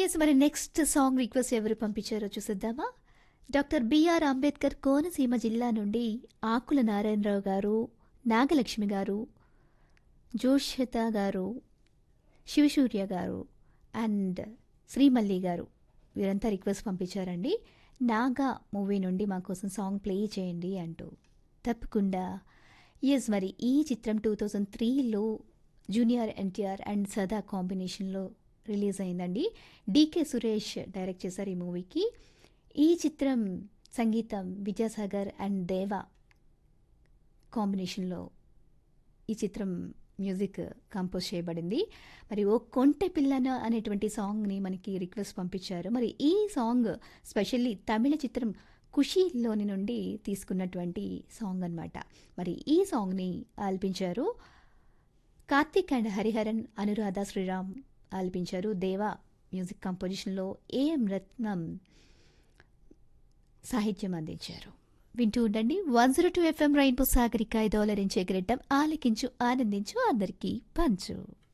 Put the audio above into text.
yes మరి next song request ఎవరు పంపించారో చూసేద్దామా డాక్టర్ బిఆర్ అంబేద్కర్ కోనసీమ జిల్లా నుండి ఆకుల నారాయణరావు గారు నాగలక్ష్మి గారు జోష్యత గారు శివసూర్య గారు అండ్ శ్రీమల్లి గారు వీరంతా రిక్వెస్ట్ పంపించారండి నాగా మూవీ నుండి మా కోసం సాంగ్ ప్లే చేయండి అంటూ తప్పకుండా ఎస్ మరి ఈ చిత్రం టూ థౌజండ్ త్రీలో జూనియర్ ఎన్టీఆర్ అండ్ సదా కాంబినేషన్లో రిలీజ్ అయిందండి డీకే సురేష్ డైరెక్ట్ చేశారు ఈ మూవీకి ఈ చిత్రం సంగీతం విద్యాసాగర్ అండ్ దేవా కాంబినేషన్లో ఈ చిత్రం మ్యూజిక్ కంపోజ్ చేయబడింది మరి ఓ కొంటె పిల్లన అనేటువంటి సాంగ్ని మనకి రిక్వెస్ట్ పంపించారు మరి ఈ సాంగ్ స్పెషల్లీ తమిళ చిత్రం ఖుషీలోని నుండి తీసుకున్నటువంటి సాంగ్ అన్నమాట మరి ఈ సాంగ్ని ఆలపించారు కార్తిక్ అండ్ హరిహరన్ అనురాధ శ్రీరామ్ ఆలపించారు దేవా మ్యూజిక్ కంపోజిషన్లో ఏఎం రత్నం సాహిత్యం అందించారు వింటూ ఉండండి one zero two FM rainbow Sagarika ఐదోలరించే గ్రెడ్డం ఆలకించు ఆనందించు అందరికీ పంచు